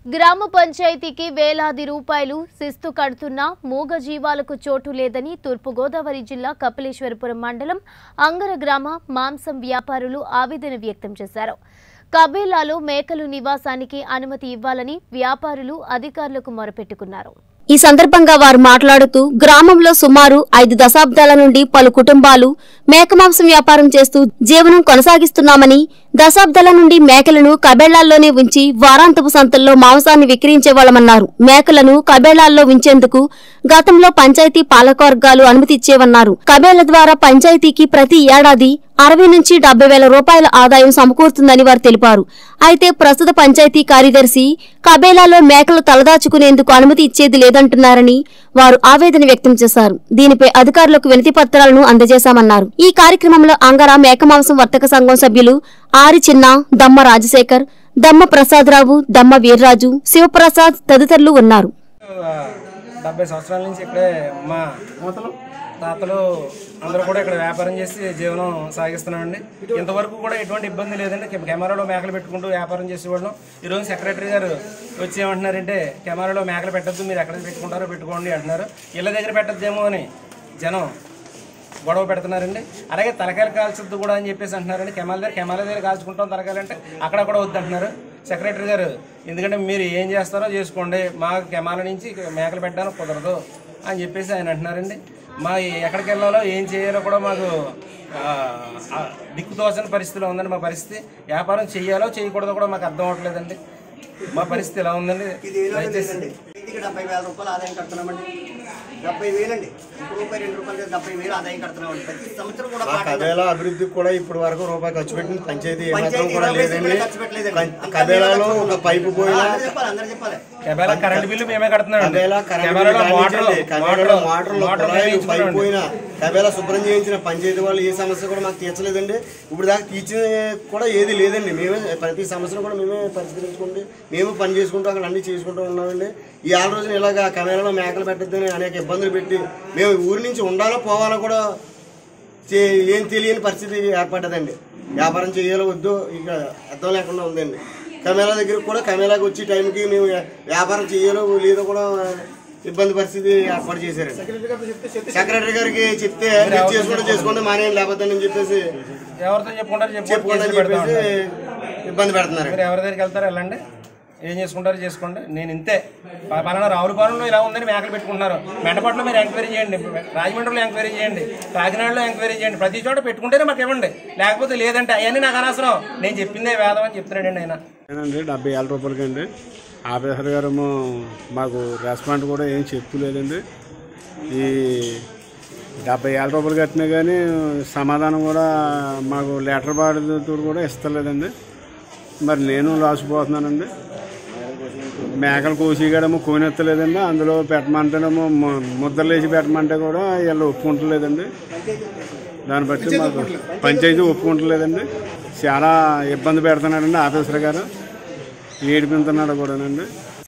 గ్రామ పంచాయతీకి వేలాది రూపాయలు శిస్తు కడుతున్నా మూగ జీవాలకు చోటు లేదని తూర్పుగోదావరి జిల్లా కపిలేశ్వరపురం మండలం అంగర గ్రామ మాంసం వ్యాపారులు ఆవేదన వ్యక్తం చేశారు కబేలాలో మేకలు నివాసానికి అనుమతి ఇవ్వాలని వ్యాపారులు అధికారులకు మొరపెట్టుకున్నారు ఈ సందర్భంగా వారు మాట్లాడుతూ గ్రామంలో సుమారు ఐదు దశాబ్దాల నుండి పలు కుటుంబాలు మేకమాంసం వ్యాపారం చేస్తూ జీవనం కొనసాగిస్తున్నామని దశాబ్దాల నుండి మేకలను కబేళ్లాల్లోనే ఉంచి వారాంతపు సంతల్లో మాంసాన్ని విక్రయించేవాళ్లమన్నారు మేకలను కబేళ్లాల్లో ఉంచేందుకు గతంలో పంచాయతీ పాలకవర్గాలు అనుమతి ఇచ్చేవన్నారు కబేళ్ల ద్వారా పంచాయతీకి ప్రతి ఏడాది అరవై నుంచి డెబ్బై వేల రూపాయల ఆదాయం సమకూరుతుందని వారు తెలిపారు అయితే ప్రస్తుత పంచాయతీ కార్యదర్శి కబేలాలో మేకలు తలదాచుకునేందుకు అనుమతి ఇచ్చేది లేదంటున్నారని వారు ఆవేదన వ్యక్తం చేశారు దీనిపై అధికారులకు వినతి పత్రాలను అందజేశామన్నారు ఈ కార్యక్రమంలో అంగర మేకమాంసం వర్తక సంఘం సభ్యులు ఆరి చిన్న దమ్మ రాజశేఖర్ దమ్మ ప్రసాదరావు దమ్మ వీర్రాజు శివప్రసాద్ తదితరులు ఉన్నారు ఆ, డెబ్బై సంవత్సరాల నుంచి ఇక్కడే మా తాతలు అందరూ కూడా ఇక్కడ వ్యాపారం చేసి జీవనం సాగిస్తున్నామండి ఇంతవరకు కూడా ఎటువంటి ఇబ్బంది లేదండి కె- కెమెరాలో మేకలు పెట్టుకుంటూ వ్యాపారం చేసేవాళ్ళం ఈరోజు సెక్రటరీ గారు వచ్చి ఏమంటున్నారంటే కెమెరాలో మేకలు పెట్టద్దు మీరు ఎక్కడ పెట్టుకుంటారో పెట్టుకోండి అంటున్నారు ఇళ్ళ దగ్గర పెట్టద్దేమో అని జనం గొడవ పెడుతున్నారండి అలాగే తలకాయలు కాల్చొద్దు కూడా అని చెప్పేసి అంటున్నారండి కెమాల దగ్గర కెమాల దగ్గర కాల్చుకుంటాం తలకాయలు అంటే అక్కడ కూడా వద్దు అంటున్నారు సెక్రటరీ గారు ఎందుకంటే మీరు ఏం చేస్తారో చేసుకోండి మా కెమాల నుంచి మేకలు పెట్టడానికి కుదరదు అని చెప్పేసి ఆయన అంటున్నారండి మా ఎక్కడికి వెళ్ళాలో ఏం చేయాలో కూడా మాకు ఆ, ఆ, దిక్కు తోచని పరిస్థితిలో ఉందండి మా పరిస్థితి వ్యాపారం చేయాలో చేయకూడదో కూడా మాకు అర్థం అవ్వట్లేదండి మా పరిస్థితి ఎలా ఉందండి ఇది ఏదో దయచేసి లేదండి ఇంటికి డెబ్బై వేల రూపాయలు ఆదాయం కడుతున్నామండి డెబ్బై వేలండి ఒక రూపాయి రెండు రూపాయలు లేదు, డెబ్బై వేలు ఆదాయం కడుతున్నామండి ప్రతి సంవత్సరం కూడా ఆ పాట కబేలా అభివృద్ధికి కూడా ఇప్పటి వరకు రూపాయి ఖర్చు పెట్టిన పంచాయతీ ఏమాత్రం పంచాయతీ కూడా ఇరవై లేదండి పైసలు ఖర్చు పెట్టలేదండి. కం- అంతా కబేలాలో మేమే ఒక పైపు పోయినా అందరూ చెప్పాలి అందరూ చెప్పాలి కెమెరా కరెంట్ బిల్లు మేమే కడుతున్నామండి కబేలా కరెంట్ కెమెరాలో బిల్లు మోటార్లు కానించండి. కబేలాలో మోటార్లు మోటార్లు కుళాయిలు పైపు వేయించుకున్నామండి. పోయినా కబేలా శుభ్రం చేయించిన పంచాయతీ వాళ్ళు ఏ సమస్య కూడా మాకు తీర్చలేదండి ఇప్పుడు దాకా తీర్చిన కూడా ఏది లేదండి మేమే ప్రతి సమస్యను కూడా మేమే పరిష్కరించుకుంటే మేము పని చేసుకుంటూ అక్కడ అన్ని చేసుకుంటూ ఉన్నామండి ఈ ఆరు రోజులు ఇలాగా కబేలాలో మేకలు పెట్టద్దని అనేక ఇబ్బందులు పెట్టి మేము ఊరి నుంచి ఉండాలో పోవాలో కూడా చే- ఏం తెలియని పరిస్థితి ఏర్పడ్డదండి వ్యాపారం చేయాలో వద్దు ఇక అర్థం లేకుండా ఉందండి కమేలా దగ్గరికి కూడా కమేలాకి వచ్చే టైంకి మేము వ్యాపారం చేయాలో లేదో కూడా ఇబ్బంది పరిస్థితి ఏర్పాటు చేశారండి సెక్రటరీ గారికి చెప్తే మీరు చేసుకుంటే చేసుకోండి మానేయండి లేకపోతే అని చెప్పేసి ఎవరితో చెప్పుకుంటారు చెప్పుకోండి చెప్పుకోండి అని చెప్పేసి ఇబ్బంది పెడుతున్నారు మీరు ఎవరి దగ్గరికి వెళ్తారో వెళ్ళండి ఏం చేసుకుంటారో చేసుకోండి నేను ఇంతే ప- పలానా రావులపాలెంలో ఇలా ఉందని మేకలు పెట్టుకుంటున్నారు మెండపట్లో మీరు ఎంక్వైరీ చేయండి రాజమండ్రిలో ఎంక్వైరీ చేయండి కాకినాడలో ఎంక్వైరీ చేయండి ప్రతి చోట పెట్టుకుంటేనే మాకు ఇవ్వండి లేకపోతే లేదంటే అవన్నీ నాకు అనవసరం నేను చెప్పిందే వేదం అని చెప్తున్నాడండి ఆయన అండి డెబ్బై వేల రూపాయలకి అండి ఆఫీసర్ గారు మాకు రెస్పాండ్ కూడా ఏం చెప్పులేదండి ఈ డెబ్బై వేల రూపాయలు కట్టినా కానీ సమాధానం కూడా మాకు లెటర్ బాధ్యత కూడా ఇస్తలేదండి మరి నేను లాసిపోతున్నానండి మేకలు కోసి కూడా కోనెత్తలేదండి అందులో పెట్టమంటేనేమో ము- ముద్దలు వేసి పెట్టమంటే కూడా వీళ్ళు ఒప్పుకుంటలేదండి దాన్ని బట్టి మాకు పంచాయతీ ఒప్పుకుంటలేదండి చాలా ఇబ్బంది పెడుతున్నాడండి ఆఫీసర్ గారు ఏడిపించున్నాడు కూడానండి